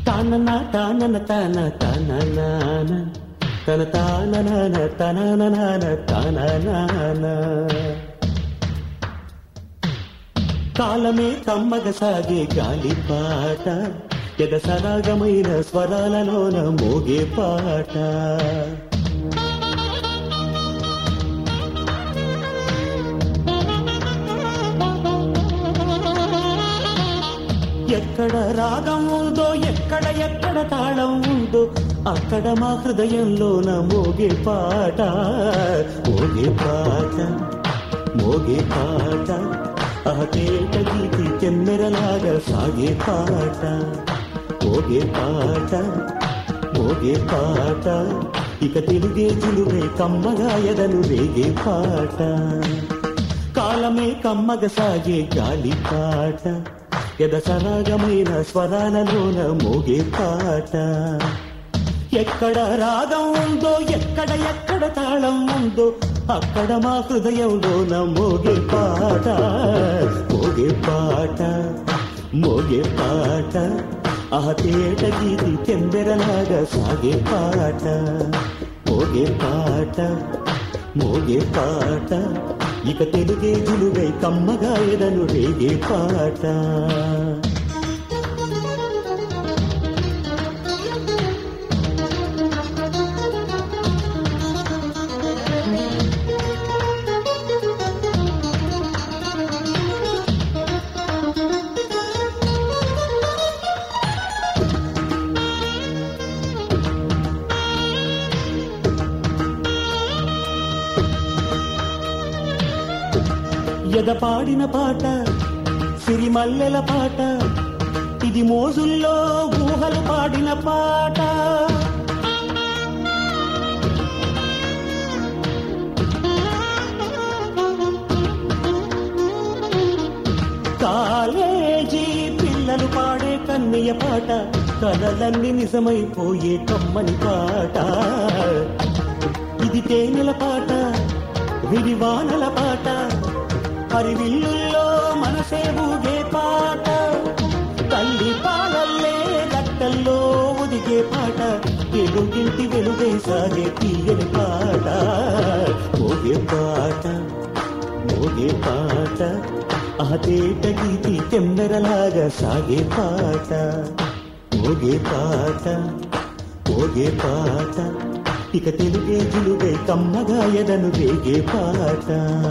తానన తానన తాన తాననాన తన తాననాన తననాన తాననాన కాలమే కమ్మగ సాగే గాలిపాట ఎద సరాగమైన స్వరాలలోన మోగే పాట ఎక్కడ రాగం ఉందో ఎక్కడ ఎక్కడ తాళం ఉందో అక్కడ మా హృదయంలోన మోగే పాట మోగే పాట మోగే పాట అహకేట గీతి చెమ్మెరలాగా సాగే పాట మోగే పాట మోగే పాట ఇక తిరిగే జిలుగై కమ్మగా ఎదను రేగే పాట కాలమే కమ్మగ సాగే గాలి పాట ఎద సరాగమైన స్వరాలలోన మోగే పాట ఎక్కడ రాగం ఉందో ఎక్కడ ఎక్కడ తాళం ఉందో అక్కడ మా హృదయంలోన మోగే పాట మోగే పాట మోగే పాట ఆ తేట గీతి చెంబెరలాగా సాగే పాట మోగే పాట మోగే పాట ఇక తెలుగే జిలుగై కమ్మగా ఎదను రేగే పాట ఎద పాడిన పాట సిరిమల్లెల పాట ఇది మోజుల్లో ఊహలు పాడిన పాట కాలేజీ పిల్లలు పాడే కన్నయ్య పాట కలలన్నీ నిజమైపోయే కమ్మని పాట ఇది తేనెల పాట విడివానల పాట హరివిల్లుల్లో మనసే ఊగే పాట తల్లి పాలల్లే గట్టల్లో ఒదిగే పాట ఎలుగింటి వెలుగై సాగే తీయని పాట మోగే పాట మోగే పాట ఆ తేట గీతి చెమ్మెరలాగా సాగే పాట మోగే పాట మోగే పాట ఇక తెలుగే జిలుగై కమ్మగా ఎదను రేగే పాట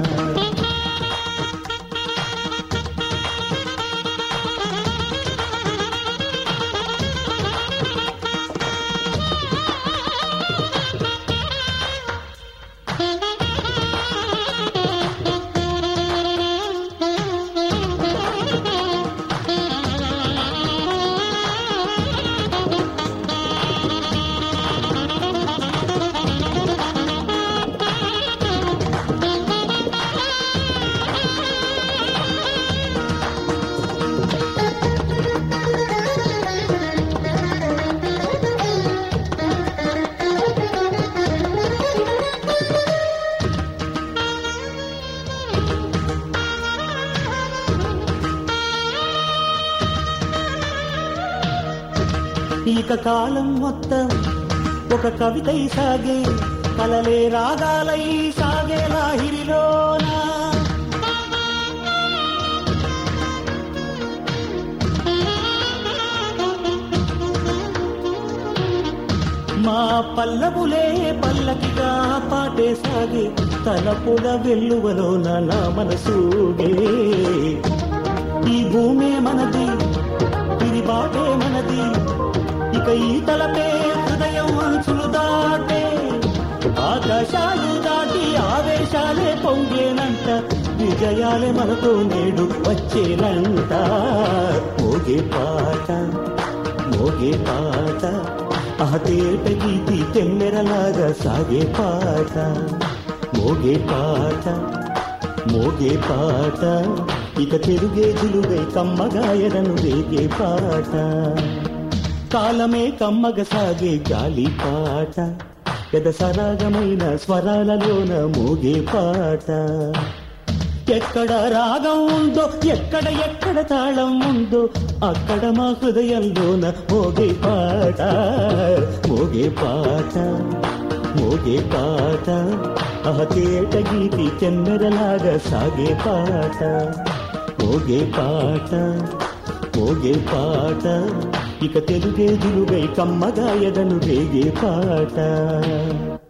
ఇక కాలం మొత్తం ఒక కవితై సాగే కలలే రాగాలై సాగే లాహిరిలోన మా పల్లవులే పల్లకిగా పాటే సాగే తలపుల వెల్లువలోన నా మనసూగే ఈ భూమే మనది ఇది బాటే మనది ఇక ఈ తలపే హృదయం అంచులు దాటే ఆకాశాలు దాటి ఆవేశాలే పొంగేనంట విజయాలే మనతో నేడు వచ్చేనంట మోగే పాట మోగే పాట ఆ తేట గీతి తెమ్మెరలాగా సాగే పాట మోగే పాట మోగే పాట ఇక తిరుగే జిలుగై కమ్మగా ఎడను రేగే పాట కాలమే కమ్మగ సాగే గాలి పాట పెద సరాగమైన స్వరాలలోన మోగే పాట ఎక్కడ రాగం ఉందో ఎక్కడ ఎక్కడ తాళం ఉందో అక్కడ మా హృదయంలోన మోగే పాట మోగే పాట మోగే పాట అహకేట గీతి చెన్నెరలాగా సాగే పాట మోగే పాట మోగే పాట ఇక తెలుగే దిలుగై కమ్మగా ఎదను రేగే పాట